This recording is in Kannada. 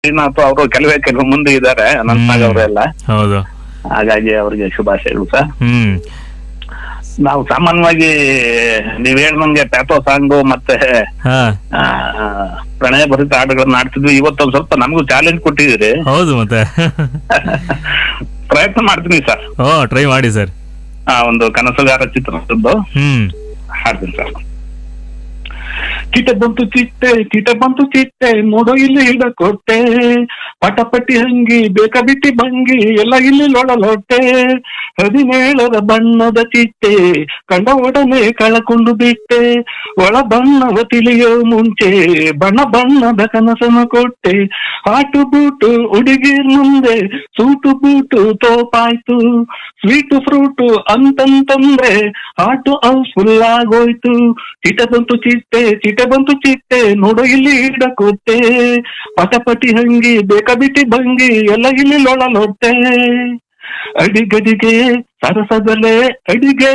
ಶ್ರೀನಾಥ್ ಅವರು ಕೆಲವೇ ಕೆಲವು ಮುಂದೆ ಇದ್ದಾರೆ ಅನಂತನಾಗ್ ಅವರೆಲ್ಲ ಹೌದು ಹಾಗಾಗಿ ಅವ್ರಿಗೆ ಶುಭಾಶಯಗಳು ಸರ್ ಹ್ಮ್ ನಾವು ಸಾಮಾನ್ಯವಾಗಿ ನೀವ್ ಹೇಳ್ದಂಗೆ ಪ್ಯಾಥೋ ಸಾಂಗು ಮತ್ತೆ ಹಾ ಆ, ಪ್ರಣಯ ಭರಿತ ಹಾಡುಗಳನ್ನ ಆಡ್ತಿದ್ವಿ ಇವತ್ತೊಂದ್ ಸ್ವಲ್ಪ ನಮಗೂ ಚಾಲೆಂಜ್ ಕೊಟ್ಟಿದ್ದೀರಿ ಹೌದು ಮತ್ತೆ ಪ್ರಯತ್ನ ಮಾಡ್ತೀನಿ ಸರ್ ಓ ಟ್ರೈ ಮಾಡಿ ಸರ್ ಆ ಒಂದು ಕನಸುಗಾರ ಚಿತ್ರದ್ದು ಹ್ಮ್ ಹಾಡ್ತೀನಿ ಸರ್ ಚಿಟ್ಟೆ ಬಂತು ಚಿಟ್ಟೆ ಚಿಟ್ಟೆ ಬಂತು ಚಿಟ್ಟೆ ನೋಡು ಇಲ್ಲಿ ಹಿಡ ಕೊಟ್ಟೆ ಪಟಪಟಿ ಹಂಗಿ ಬೇಕ ಬಿಟ್ಟಿ ಭಂಗಿ ಎಲ್ಲ ಇಲ್ಲಿ ಲೊಡಲೊಟ್ಟೆ ಹದಿನೇಳರ ಬಣ್ಣದ ಚಿಟ್ಟೆ ಕಂಡ ಒಡನೆ ಕಳಕೊಂಡು ಬಿಟ್ಟೆ ಒಳ ಬಣ್ಣವ ತಿಳಿಯೋ ಮುಂಚೆ ಬಣ್ಣ ಬಣ್ಣದ ಕನಸನ್ನು ಕೊಟ್ಟೆ ಆಟು ಬೂಟು ಹುಡುಗಿರ್ ಮುಂದೆ ಸೂಟು ಬೂಟು ತೋಪಾಯ್ತು ಸ್ವೀಟು ಫ್ರೂಟು ಅಂತಂತಂದ್ರೆ ಆಟು ಫುಲ್ ಆಗೋಯ್ತು ಚಿಟ್ಟೆ ಬಂತು ಚಿಟ್ಟೆ ಚಿಟ್ಟೆ ಬಂತು ಚಿಟ್ಟೆ ನೋಡು ಇಲ್ಲಿ ಹಿಡಕೊತ್ತೆ ಪಟಪಟಿ ಹಂಗಿ ಬೇಕ ಬಿಟ್ಟಿ ಭಂಗಿ ಎಲ್ಲ ಇಲ್ಲಿ ಲೊಳಲೊಟ್ಟೆ ಅಡಿಗಡಿಗೆ ಸರಸದಲೆ ಅಡಿಗೆ